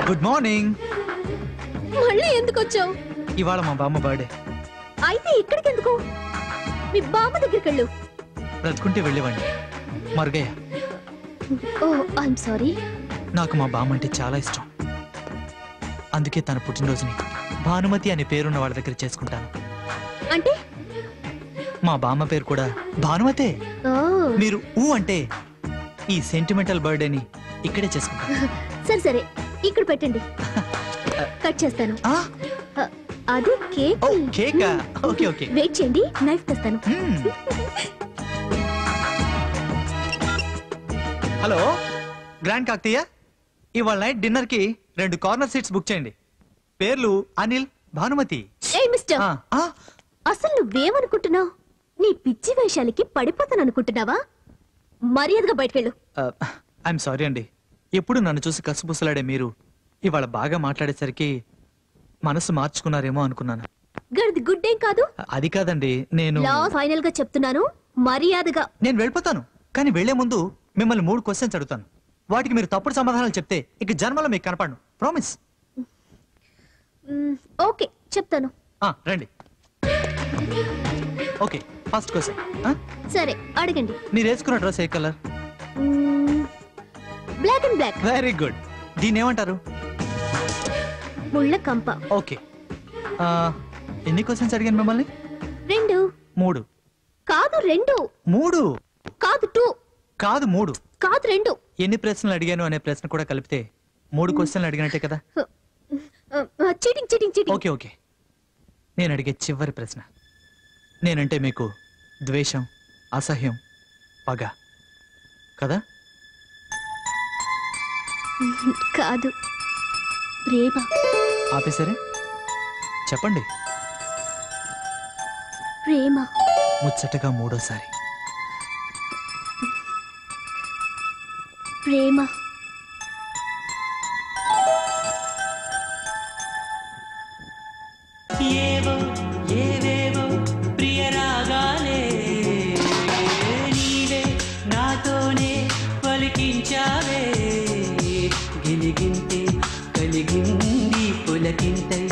Good morning మళ్ళీ ఎందుకు వచ్చావు ఇవాళ మా బామ్మ బర్త్డే అయితే ఇక్కడికి ఎందుకు మీ బామ్మ దగ్గరికి వెళ్ళు బ్రతుకుంటే వెళ్ళేవాడిని మరుగయ్య ఓ ఐఎమ్ సారీ నాకు మా బామ్మ అంటే చాలా ఇష్టం అందుకే తన పుట్టినరోజుని భానుమతి అనే పేరున్న వాళ్ళ దగ్గర చేసుకుంటాను అంటే మా బామ్మ పేరు కూడా భానుమతే ఓ మీరు ఊ అంటే ఈ సెంటిమెంటల్ బర్త్డేని ఇక్కడే చేసుకుంటాను సరే సరే ఇక్కడ పెట్టండి కట్ చేస్తాను ఆ, అ- అది కేక్ ఓ కేకా ఓకే ఓకే వెయిట్ చేయండి నైఫ్ తెస్తాను మ్మ్. హలో గ్రాండ్ కాక్తీయ ఇవాళ నైట్ డిన్నర్ కి రెండు కార్నర్ సీట్స్ బుక్ చేయండి పేర్లు అనిల్ భానుమతి ఏ మిస్టర్ ఆ, ఆ, అసలు నువ్వేమనుకుంటున్నావు నీ పిచ్చి వేషాలకి పడిపోతాను అనుకుంటున్నావా మర్యాదగా బయటకెళ్ళు ఆ, ఐఎమ్ సారీ అండి ఎప్పుడు నన్ను చూసి కసుపుసలాడే మీరు ఇవాళ బాగా మాట్లాడేసరికి మనసు మార్చుకున్నారేమో అనుకున్నాను గడిది గుడ్ ఏం కాదు అది కాదండి నేను లా ఫైనల్ గా చెప్తున్నాను మర్యాదగా నేను వెళ్ళిపోతాను కానీ వెళ్లే ముందు మిమ్మల్ని మూడు క్వశ్చన్స్ అడుగుతాను వాటికి మీరు తప్పుడు సమాధానాలు చెప్తే ఇక జన్మలో మీకు కనపడను ప్రామిస్ మ్, ఓకే చెప్తాను రండి ఓకే ఫస్ట్ క్వశ్చన్ సరే అడగండి మీరు వేసుకున్న డ్రెస్ ఏ colour black and black very good దీన్ని ఏమంటారు ముళ్ళ కంప ఓకే ఎన్ని క్వశ్చన్స్ అడిగాను మిమ్మల్ని రెండు మూడు కాదు రెండు మూడు కాదు టూ కాదు మూడు కాదు రెండు ఎన్ని ప్రశ్నలు అడిగాను అనే ప్రశ్న కూడా కలిపితే మూడు క్వశ్చన్లు అడిగినట్టే కదా cheating cheating cheating okay okay నేను అడిగే చివరి ప్రశ్న నేనంటే మీకు ద్వేషం అసహ్యం పగ కదా కాదు ప్రేమ ఆపేసరే చెప్పండి ప్రేమ ముచ్చటగా మూడోసారి ప్రేమ ఏవో ఏవేవో ప్రియరాగాలే నీవే నాతోనే పలికించావే గిలిగింతే కలిగింది పులకింతై